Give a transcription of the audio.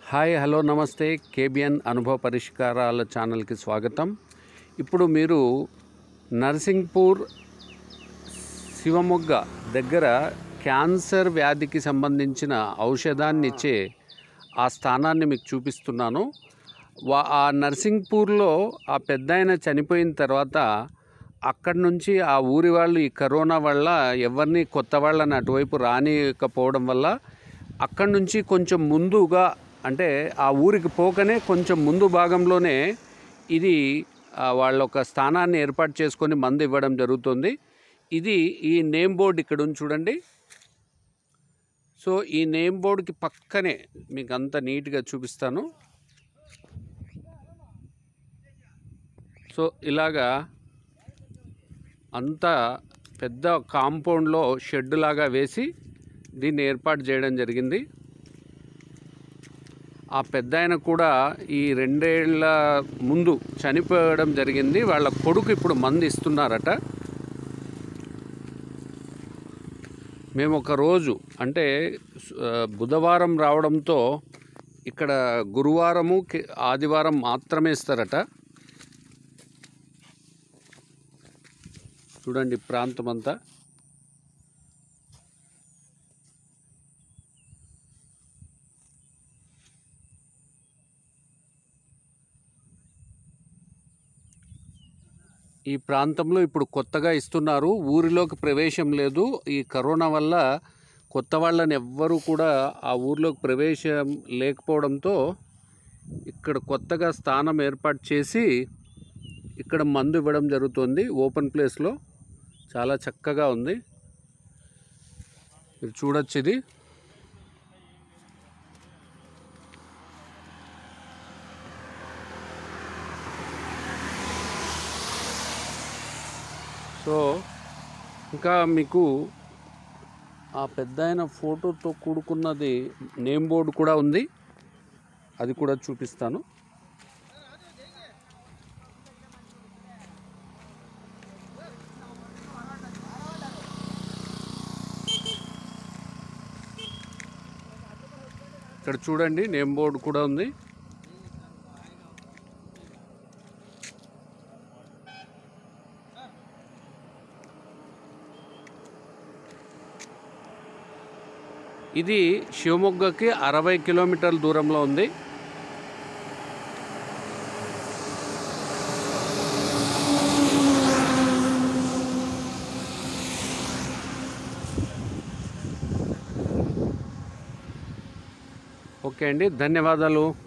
hi hello నమస్తే KBN అనుభవ పరిష్కారాల ఛానల్కి స్వాగతం ఇప్పుడు మీరు నర్సింగ్పూర్ శివమొగ్గ దగ్గర క్యాన్సర్ వ్యాధికి సంబంధించిన ఔషధాన్ని ఇచ్చే ఆ స్థానాన్ని మీకు చూపిస్తున్నాను వా ఆ నర్సింగ్పూర్లో ఆ పెద్ద ఆయన చనిపోయిన తర్వాత అక్కడి నుంచి ఆ ఊరి వాళ్ళు ఈ కరోనా వల్ల ఎవరిని కొత్త వాళ్ళని అటువైపు రానియకపోవడం వల్ల అక్కడి నుంచి కొంచెం ముందుగా అంటే ఆ ఊరికి పోకనే కొంచెం ముందు భాగంలోనే ఇది ఆ, వాళ్ళ ఒక స్థానాన్ని ఏర్పాటు చేసుకొని మందు ఇవ్వడం జరుగుతుంది ఇది ఈ నేమ్ బోర్డు ఇక్కడ ఉంది చూడండి సో ఈ నేమ్ బోర్డుకి పక్కనే మీకు అంత నీట్గా చూపిస్తాను సో ఇలాగా అంతా పెద్ద కాంపౌండ్లో షెడ్ లాగా వేసి దీన్ని ఏర్పాటు చేయడం జరిగింది ఆ పెద్ద ఆయన కూడా ఈ రెండేళ్ల ముందు చనిపోవడం జరిగింది వాళ్ళ కొడుకు ఇప్పుడు మంది ఇస్తున్నారట మేము ఒక రోజు అంటే ఆ, బుధవారం రావడంతో ఇక్కడ గురువారము కి- ఆదివారం మాత్రమే ఇస్తారట చూడండి ఈ ప్రాంతం అంతా ఈ ప్రాంతంలో ఇప్పుడు కొత్తగా ఇస్తున్నారు ఊరిలోకి ప్రవేశం లేదు ఈ కరోనా వల్ల కొత్త వాళ్ళని ఎవ్వరూ కూడా ఆ ఊర్లోకి ప్రవేశం లేకపోవడంతో ఇక్కడ కొత్తగా స్థానం ఏర్పాటు చేసి ఇక్కడ మందు ఇవ్వడం జరుగుతుంది ఓపెన్ ప్లేస్లో చాలా చక్కగా ఉంది మీరు చూడొచ్చు ఇది సో ఇంకా మీకు ఆ పెద్ద ఆయన ఫోటోతో కూడుకున్నది నేమ్ బోర్డు కూడా ఉంది అది కూడా చూపిస్తాను ఇక్కడ చూడండి నేమ్ బోర్డు కూడా ఉంది ఇది శివమొగ్గకి అరవై కిలోమీటర్ల దూరంలో ఉంది ఓకే అండి ధన్యవాదాలు